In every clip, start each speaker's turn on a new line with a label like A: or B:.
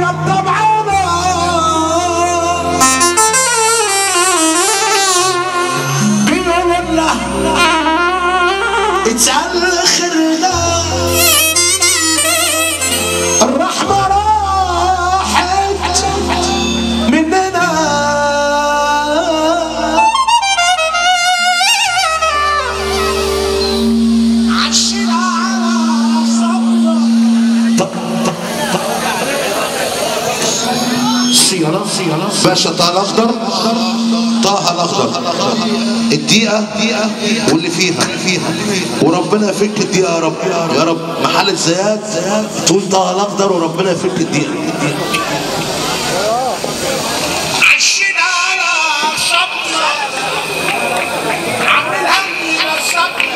A: يا طبعنا بيقول له اتسأل خرنا الرحمة راحت مننا عشنا على صبر
B: صيانة صيانة باشا طه الاخضر طه الاخضر الدقيقة واللي فيها وربنا يفك الدقيقة يا رب يا رب محل زياد تقول طه الاخضر وربنا يفك الدقيقة
A: عشنا على صبر عم الهم على صبر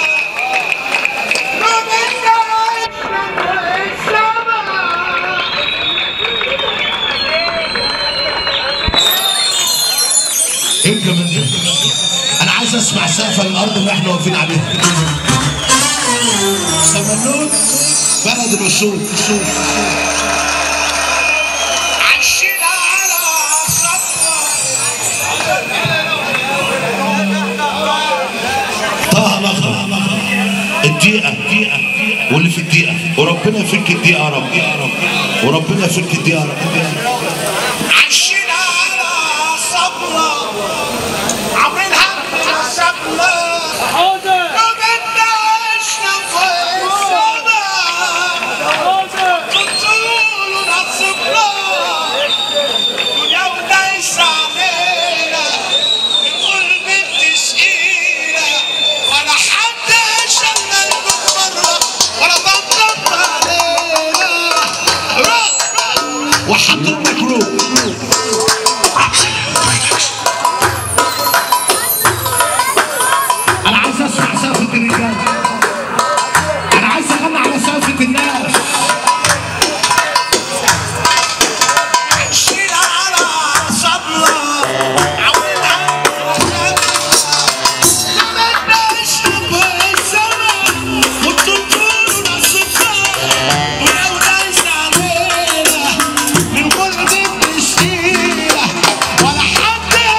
B: ايه كمان ده؟ انا عايز اسمع سقف الارض اللي احنا واقفين عليها سمنوت بلد الوشوش
A: عشنا على صبر
B: طه الاخضر الدقيقة واللي في الدقيقة وربنا يفك الدقيقة يا رب وربنا يفك الدقيقة يا رب
A: عشنا على صبر عمر الهم على صبر ما بدناش نفوت السما بتقولوا نصبر دنيا ودايس علينا القلب بتشقينا ولا حد شغلكم مرة ولا طبطب علينا روح
B: وحطيت ميكروب انا عايز اسمع سقفة الرجال انا عايز اغني على سقفة الناس
A: شيل على صبرة عودها ما بدناش نبقى السما والطول نصفها ولو دايس علينا من كل دي بنشتينا ولا حد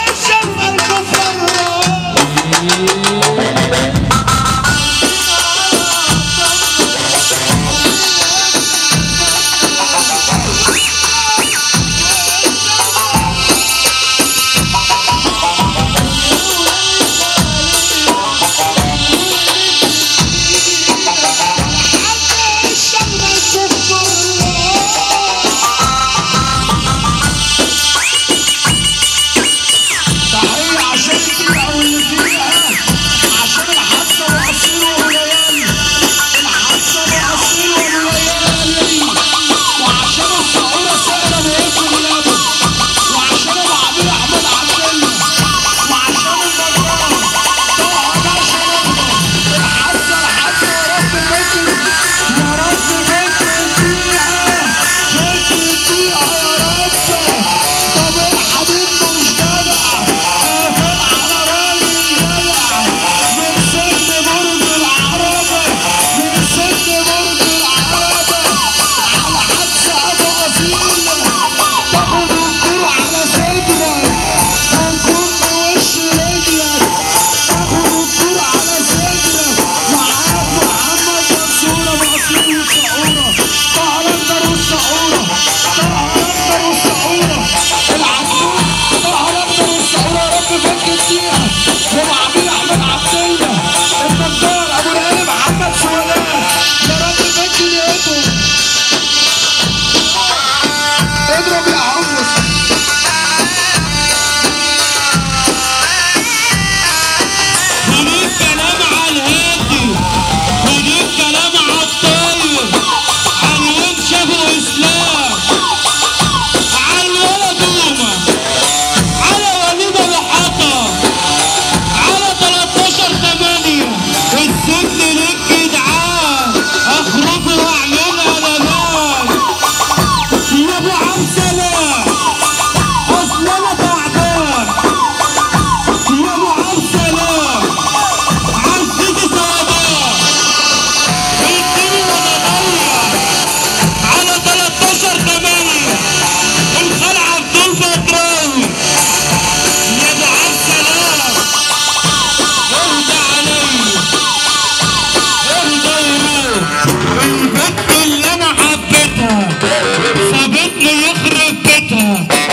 C: الله